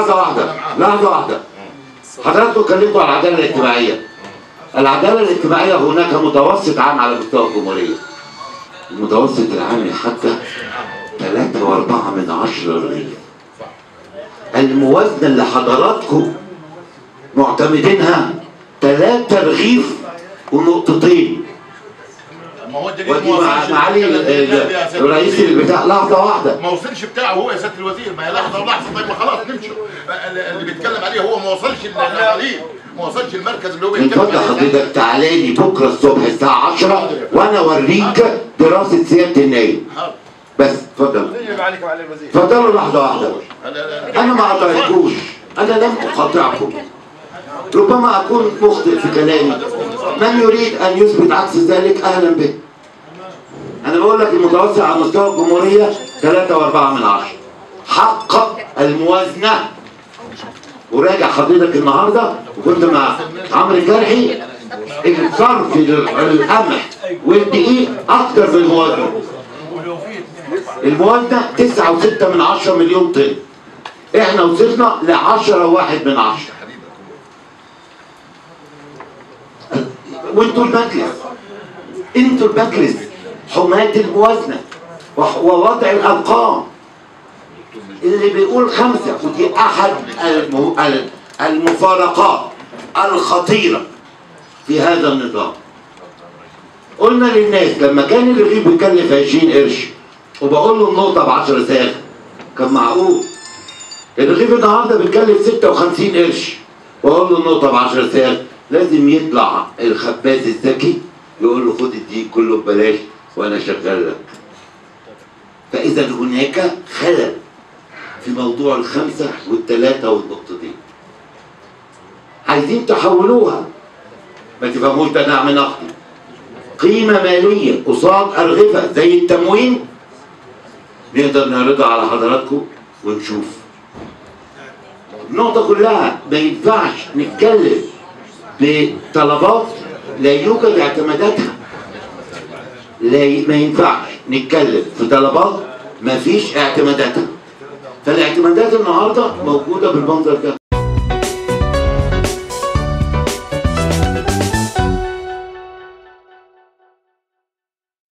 لحظة واحدة لحظة واحدة حضراتكم اتكلمتوا على العدالة الاجتماعية العدالة الاجتماعية هناك متوسط عام على مستوى الجمهورية المتوسط العام حتى ثلاثة وأربعة من عشرة رغيف الموازنة اللي حضراتكم معتمدينها ثلاثة رغيف ونقطتين ما هو الدليل ودي ما مع وصلش معالي الكلام ال- ده يا سيادة الرئيس الوزير. البتاع لحظة واحدة ما وصلش بتاعه هو يا سياده الوزير ما هي لحظه ولحظه طيب ما خلاص نمشي اللي بيتكلم عليه هو ما وصلش للعمليه ما وصلش المركز اللي هو من بيتكلم فضل عليه حضرتك تعالى لي بكرة الصبح الساعة 10 وأنا أوريك دراسة سيادة النايب حاضر. بس اتفضل يجب عليك معالي الوزير اتفضلوا لحظة واحدة لا- لا- لا. أنا ما قطعتكوش أنا لم أقاطعكم ربما أكون مخطئ في كلامي من يريد أن يثبت عكس ذلك أهلا به أنا بقول لك المتوسط على مستوى الجمهورية 3 و4 من عشرة حقق الموازنة وراجع حضرتك النهارده وكنت مع عمرو الجرحي الصرف القمح والدقيق أكتر من الموازنة الموازنة 9.6 من 10 مليون طن احنا وصلنا ل 10 واحد من 10 وانتوا المجلس انتوا المجلس حماة الموازنة وح- ووضع الأرقام اللي بيقول خمسة ودي أحد الم- ال- المفارقات الخطيرة في هذا النظام قلنا للناس لما كان الرغيف بيكلف 20 قرش وبقول له النقطة ب 10 ساغ كان معقول الرغيف النهارده بيتكلف 56 قرش واقول له النقطة ب 10 ساغ لازم يطلع الخباز الذكي يقول له خد الدقيق كله ببلاش وانا شغال لك فاذا هناك خلل في موضوع الخمسة والثلاثة والنقطتين عايزين تحولوها ما تفهموش ده نعم نقدي قيمة مالية قصاد أرغفة زي التموين نقدر نعرضها على حضراتكم ونشوف النقطة كلها ما ينفعش نتكلم بطلبات لا يوجد اعتماداتها لا ي- ما ينفعش نتكلم في طلبات ما فيش اعتماداتها فالاعتمادات النهارده موجودة بالمنظر ده